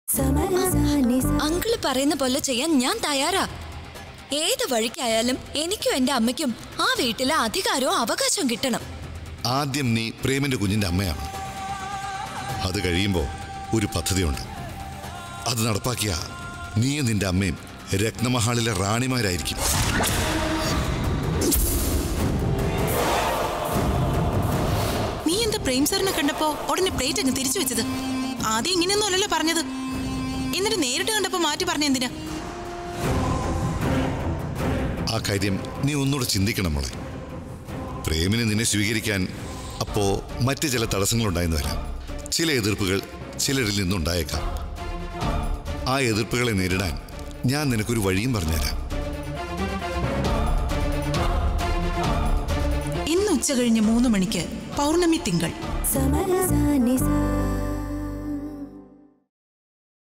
uncle പറയുന്ന പോലെ ചെയ്യാൻ ഞാൻ തയ്യാറാ ഏത് വഴിക്കായാലും എനിക്കും എന്റെ അമ്മയ്ക്കും ആ വീട്ടിലെ അധികാരവും അവകാശവും കിട്ടണം ആദ്യം നീ പ്രേമിന്റെ കുഞ്ഞിന്റെ അമ്മയാണ് അത് കഴിയുമ്പോൾ ഒരു പദ്ധതിയുണ്ട് അത് നടപ്പാക്കിയ നീയും നിന്റെ അമ്മയും രത്നമഹാളിലെ റാണിമാരായിരിക്കും നീ എന്താ പ്രേം സാറിനെ കണ്ടപ്പോ ഉടനെ പ്ലേറ്റ് അങ്ങ് തിരിച്ചു വെച്ചത് ആദ്യം ഇങ്ങനെയൊന്നും അല്ലല്ലോ പറഞ്ഞത് എന്നിട്ട് നേരിട്ട് കണ്ടപ്പോ മാറ്റി പറഞ്ഞ എന്തിനാ ആ കാര്യം നീ ഒന്നുകൂടെ ചിന്തിക്കണം മോളെ പ്രേമിനെ നിന്നെ സ്വീകരിക്കാൻ അപ്പോ മറ്റ് ചില തടസ്സങ്ങളുണ്ടായെന്ന് വരാം ചില എതിർപ്പുകൾ ചിലരിൽ നിന്നുണ്ടായേക്കാം ആ എതിർപ്പുകളെ നേരിടാൻ ഞാൻ നിനക്കൊരു വഴിയും പറഞ്ഞുതരാം ഇന്ന് ഉച്ച കഴിഞ്ഞ് മൂന്ന് മണിക്ക് പൗർണമി തിങ്കൾ സമരസാനി സാ